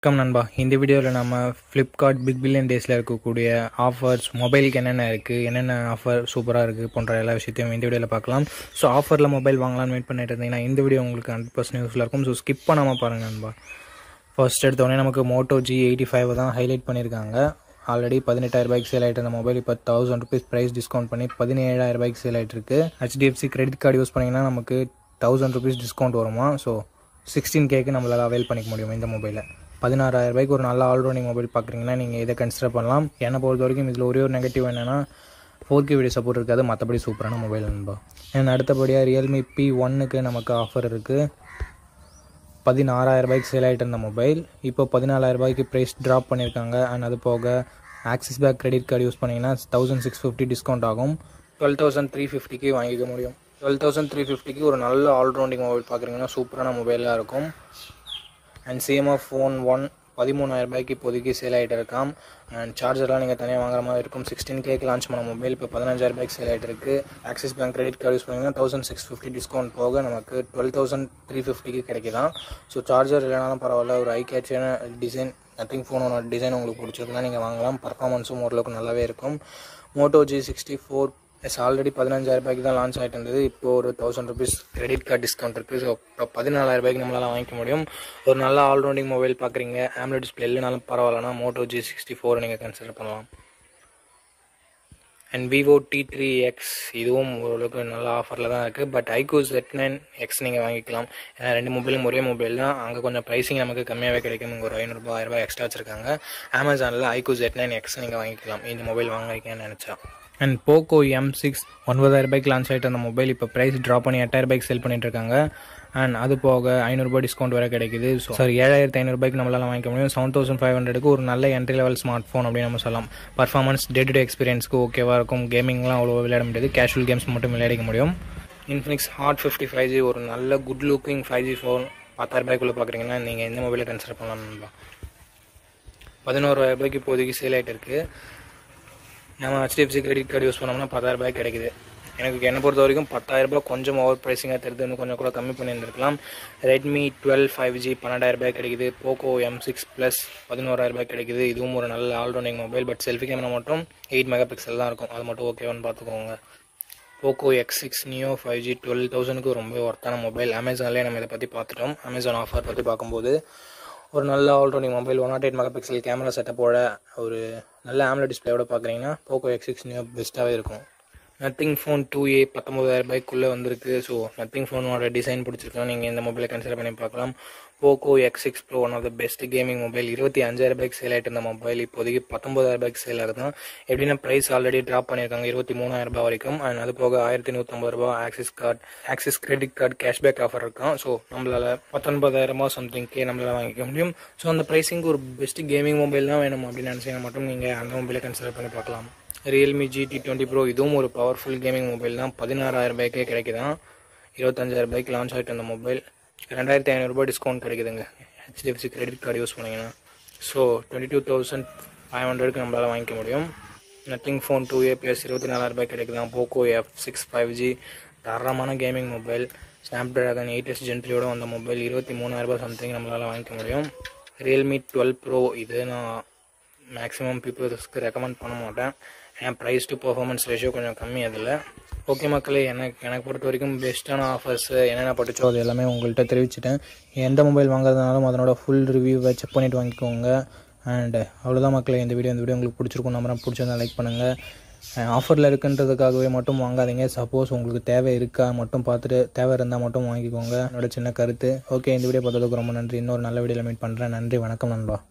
வணக்கம் நண்பா இந்த வீடியோவில் நம்ம ஃப்ளிப்கார்ட் பிக் பில்லியன் டேஸில் இருக்கக்கூடிய ஆஃபர்ஸ் மொபைலுக்கு என்னென்ன இருக்குது என்னென்ன ஆஃபர் சூப்பராக இருக்குது போன்ற எல்லா விஷயத்தையும் இந்த வீடியோவில் பார்க்கலாம் ஸோ ஆஃபரில் மொபைல் வாங்கலாம்னு வெயிட் பண்ணிட்டு இருந்தீங்கன்னா இந்த வீடியோ உங்களுக்கு ஹண்ட்ரட் பர்சன்ட் யூஸ்ஃபுல்லாக இருக்கும் ஸோ ஸ்கிப் பண்ணாமல் பாருங்கள் நண்பா ஃபர்ஸ்ட் எடுத்தோடனே நமக்கு மோட்டோ ஜி எயிட்டி ஃபைவ் தான் ஹைலைட் பண்ணியிருக்காங்க ஆல்ரெடி பதினெட்டாயிரம் ரூபாய்க்கு சேல் ஆகிட்டு இருந்த மொபைல் இப்போ தௌசண்ட் ருபீஸ் ப்ரைஸ் டிஸ்கவுண்ட் பண்ணி பதினேழாயிரம் ரூபாய்க்கு சேல் ஆகிட்டு இருக்கு ஹெச்டிஎஃப்சி கிரெடிட் கார்டு யூஸ் பண்ணிங்கன்னா நமக்கு தௌசண்ட் ருபீஸ் டிஸ்கவுண்ட் வருமா ஸோ சிக்ஸ்டீன் கேக்கு நம்மளால் அவைல் பண்ணிக்க முடியும் இந்த மொபைலை பதினாறாயிரம் ரூபாய்க்கு ஒரு நல்ல ஆல்ரவுண்டிங் மொபைல் பார்க்குறீங்கன்னா நீங்கள் இதை கன்சிடர் பண்ணலாம் என்னை பொறுத்த வரைக்கும் இதில் ஒரே ஒரு நெகட்டிவ் என்னென்னா ஃபோர் கே வீடியோ சப்போர்ட் இருக்காது மற்றபடி சூப்பரான மொபைல் நண்பா அண்ட் அடுத்தபடியாக ரியல்மி பி ஒன்னுக்கு நமக்கு ஆஃபர் இருக்குது பதினாறாயிரம் ரூபாய்க்கு சேல் ஆகிட்டு இருந்த மொபைல் இப்போ பதினாலாயிரம் ரூபாய்க்கு ப்ரைஸ் ட்ராப் பண்ணியிருக்காங்க அண்ட் அது போக Axis bank credit card use பண்ணிங்கன்னா தௌசண்ட் சிக்ஸ் ஃபிஃப்டி டிஸ்கவுண்ட் ஆகும் டுவெல் தௌசண்ட் த்ரீ ஃபிஃப்டிக்கு வாங்கிக்க முடியும் டுவெல் தௌசண்ட் த்ரீ ஃபிஃப்டிக்கு ஒரு நல்ல ஆல்ரவுண்டிங் மொபைல் பார்க்குறீங்கன்னா சூப்பரான மொபைலாக இருக்கும் அண்ட் சேமாக ஃபோன் ஒன் பதிமூணாயிரம் ரூபாய்க்கு இப்போதைக்கு சேல் ஆகிட்டு இருக்காம் அண்ட் சார்ஜர்லாம் நீங்கள் தனியாக வாங்குற மாதிரி இருக்கும் சிக்ஸ்டீன் கேக்கு லான்ச் பண்ண மொபைல் இப்போ பதினஞ்சாயிரம் ரூபாய்க்கு சேல் ஆகிட்டு இருக்கு Axis bank credit card use பண்ணிங்கன்னா தௌசண்ட் சிக்ஸ் ஃபிஃப்டி டிஸ்கவுண்ட் போக நமக்கு டுவெல் தௌசண்ட் த்ரீ ஃபிஃப்டிக்கு கிடைக்குதான் ஸோ சார்ஜர் இல்லைனாலும் பரவாயில்ல ஒரு ஐ கேட்சான டிசைன் நத்திங் ஃபோனோட டிசைன் உங்களுக்கு பிடிச்சிருக்குன்னா நீங்கள் வாங்கலாம் பர்ஃபார்மன்ஸும் ஓரளவுக்கு நல்லாவே இருக்கும் Moto G sixty four S already பதினஞ்சாயிரம் ரூபாய்க்கு தான் லான்ச் ஆகிட்டு இருந்தது இப்போ ஒரு thousand rupees credit card discount இருக்குது ஸோ இப்போ பதினாலாயிரம் ரூபாய்க்கு நம்மளால் வாங்கிக்க முடியும் ஒரு நல்ல ஆல்ரவுண்டிங் மொபைல் பார்க்குறீங்க ஆம்லெட் டிஸ்பிளே இல்லைனாலும் பரவாயில்லனா மோட்டோ ஜி சிக்ஸ்டி ஃபோர் நீங்கள் கன்சிடர் பண்ணலாம் and Vivo T three X இதுவும் ஓரளவுக்கு நல்ல ஆஃபரில் தான் இருக்குது but iQOO Z nine X நீங்கள் வாங்கிக்கலாம் ஏன்னா ரெண்டு மொபைலும் ஒரே மொபைல் தான் அங்கே கொஞ்சம் ப்ரைஸிங் நமக்கு கம்மியாகவே கிடைக்கும் இங்கே ஒரு ஐநூறுரூபா ஆயிரரூபா எக்ஸ்ட்ரா வச்சுருக்காங்க அமேசானில் ஐகூ ஜெட் நைன் எக்ஸ் நீங்கள் வாங்கிக்கலாம் இந்த மொபைல் வாங்கிக்கன்னு நினச்சா அண்ட் போக்கோ எம் சிக்ஸ் ஒன்பதாயிரம் ரூபாய்க்கு லான்ச் ஆகிட்டு அந்த மொபைல் இப்போ ப்ரைஸ் ட்ராப் பண்ணி எட்டாயிரம் ரூபாய்க்கு செல் பண்ணிட்டு இருக்காங்க அண்ட் அது போக ஐநூறுரூபா டிஸ்கவுண்ட் வேறு கிடைக்குது ஸோ சாரி ஏழாயிரத்து ஐநூறுபாய்க்கு நம்மளால் வாங்கிக்க முடியும் செவன் தௌசண்ட் ஃபைவ் ஹண்ட்ரடுக்கு ஒரு நல்ல என்ட்ரி லெவல் ஸ்மார்ட் ஃபோன் அப்படின்னு நம்ம சொல்லலாம் பர்ஃபார்மன்ஸ் டே டு டே எக்ஸ்பீரியன்ஸ்க்கு ஓகேவாக இருக்கும் கேமிங்லாம் அவ்வளோ விளையாட முடியாது கேஷுவல் கேம்ஸ் மட்டும் விளையாடிக்க முடியும் Infinix Hot fifty five G ஒரு நல்ல good looking five G phone பத்தாயிரம் ரூபாய்க்குள்ளே பார்க்குறீங்கன்னா நீங்கள் எந்த மொபைலை கன்சிடர் பண்ணலாம் பதினோருவாயிரம் ரூபாய்க்கு இப்போதைக்கு சேல் ஆகிட்டு இருக்குது நம்ம ஹெச்டிஎஃப்சி கிரெடிட் கார்டு யூஸ் பண்ணோம்னா பத்தாயிரம் ரூபாய் கிடைக்குது எனக்கு என்னை பொறுத்த வரைக்கும் பத்தாயிரம் ரூபாய் கொஞ்சம் ஓவர் ப்ரைஸிங்காக தெரியுது இன்னும் கொஞ்சம் கூட கம்மி பண்ணியிருந்திருக்கலாம் ரெட்மி டுவெல் ஃபைவ் ஜி பன்னெண்டாயிரம் ரூபாய் கிடைக்குது போக்கோ எம் சிக்ஸ் ப்ளஸ் பதினோராயிரம் ரூபாய் கிடைக்குது இதுவும் ஒரு நல்ல all rounding mobile but selfie camera மட்டும் எயிட் மெகா பிக்சல் தான் இருக்கும் அது மட்டும் ஓகேவான்னு பார்த்துக்கோங்க Poco X six neo five G twelve தௌசண்ட்க்கு ரொம்ப ஒர்த்தான மொபைல் அமேசான்லேயே நம்ம இதை பற்றி பார்த்துட்டோம் அமேசான் ஆஃபர் பற்றி பார்க்கும்போது ஒரு நல்ல all rounding mobile one naught eight megapixel camera செட்டப்போட ஒரு நல்ல ஆம்லோ டிஸ்பிளேயோட பார்க்குறீங்கன்னா போக்கோ எக்ஸ் சிக்ஸ் நியோ பெஸ்ட்டாகவே இருக்கும் நத்திங் ஃபோன் டூ ஏ பத்தொம்பதாயிரம் ரூபாய்க்குள்ளே வந்திருக்கு ஸோ நத்திங் ஃபோனோட டிசைன் பிடிச்சிருக்கோம் நீங்கள் இந்த மொபைலை கன்சிடர் பண்ணி பார்க்கலாம் Poco X six pro one of the best gaming mobile இருபத்தி அஞ்சாயிரம் ரூபாய்க்கு சேல் ஆகிட்டு இருந்த மொபைல் இப்போதைக்கு பத்தொம்பதாயிரம் ரூபாய்க்கு சேல் ஆகுது எப்படின்னா ப்ரைஸ் ஆல்ரெடி ட்ராப் பண்ணியிருக்காங்க இருபத்தி மூணாயிரம் ரூபாய் வரைக்கும் அண்ட் அது போக ஆயிரத்தி நூற்றம்பது ரூபா Axis card Axis credit card cashback offer இருக்கும் ஸோ நம்மளால் பத்தொன்பதாயிரமா சம்திங்க்கே நம்மளால் வாங்கிக்க முடியும் ஸோ அந்த ப்ரைஸிங்க்கு ஒரு பெஸ்ட் கேமிங் மொபைல் தான் வேணும் அப்படின்னு நினச்சிங்கன்னா மட்டும் நீங்கள் அந்த மொபைலை கன்சிடர் பண்ணி பார்க்கலாம் ரியல்மி ஜிடி டுவெண்ட்டி ப்ரோ இதுவும் ஒரு பவர்ஃபுல் கேமிங் மொபைல் தான் பதினாறாயிரம் ரூபாய்க்கே கிடைக்குதான் இருபத்தஞ்சாயிரம் ரூபாய்க்கு லான்ச் ஆகிட்டு அந்த மொபைல் ரெண்டாயிரத்தி ஐநூறுரூபா டிஸ்கவுண்ட் கிடைக்குதுங்க ஹெச்டிஎஃப்சி கிரெடிட் கார்டு யூஸ் பண்ணிங்கன்னா so twenty two thousand five ஹண்ட்ரடுக்கு நம்மளால் வாங்கிக்க முடியும் nothing phone two A plus இருபத்தி நாலாயிரம் ரூபாய் கிடைக்குதான் Poco F six five G தரமான gaming mobile Snapdragon eight S ஜென்ட்ரியோட வந்த மொபைல் இருபத்தி மூணாயிரரூபா சம்திங் நம்மளால் வாங்கிக்க முடியும் ரியல்மி டுவெல் ப்ரோ இது நான் மேக்ஸிமம் பீப்புள்ஸ்க்கு ரெக்கமெண்ட் பண்ண மாட்டேன் ஏன் ப்ரைஸ் டு பர்ஃபார்மன்ஸ் ரேஷியோ கொஞ்சம் கம்மி அதில் ஓகே மக்களே எனக்கு எனக்கு பொறுத்த வரைக்கும் பெஸ்ட்டான ஆஃபர்ஸ் என்னென்ன பட்டுச்சோ அது எல்லாமே உங்கள்கிட்ட தெரிவிச்சிட்டேன் எந்த மொபைல் வாங்குறதுனாலும் அதனோட ஃபுல் ரிவ்யூவை செக் பண்ணிவிட்டு வாங்கிக்கோங்க அண்ட் அவ்வளோதான் மக்களே இந்த வீடியோ இந்த வீடியோ உங்களுக்கு பிடிச்சிருக்கும் நம்பரை பிடிச்சிருந்தா லைக் பண்ணுங்கள் ஆஃபரில் இருக்குன்றதுக்காகவே மட்டும் வாங்காதீங்க சப்போஸ் உங்களுக்கு தேவை இருக்கா மட்டும் பார்த்துட்டு தேவை இருந்தால் மட்டும் வாங்கிக்கோங்க என்னோட சின்ன கருத்து ஓகே இந்த வீடியோ பார்த்ததுக்கு ரொம்ப நன்றி இன்னொரு நல்ல வீடியோவில் மீட் பண்ணுறேன் நன்றி வணக்கம் நண்பா